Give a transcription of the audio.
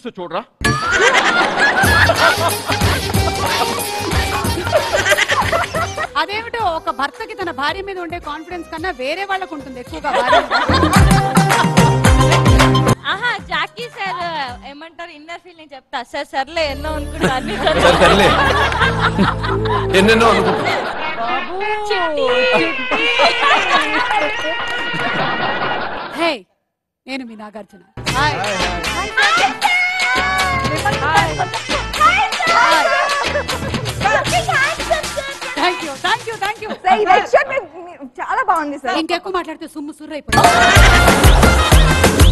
చూస్తూ చూడరా అదేమిటో ఒక భర్తకి తన భార్య మీద ఉండే కాన్ఫిడెన్స్ కన్నా వేరే వాళ్ళకు ఉంటుంది ఎక్కువగా భార్య మీద. ఆహా జాకీ సార్ ఏమంటారు ఇన్నర్ ఫీలింగ్ చెప్తా సార్ సర్లే ఎన్నో అనుకుంటా అన్ని సరే సర్లే ఎన్నెన్నో అనుకుంటా హే నేను మీ Nagarjuna thank you thank you thank you sir, ఈ రెడ్ షర్ట్ మీ- మీ- చాలా బాగుంది సార్ ఇంకెక్కువ మాట్లాడితే సుమ్ము సుర్రు అయిపోయింది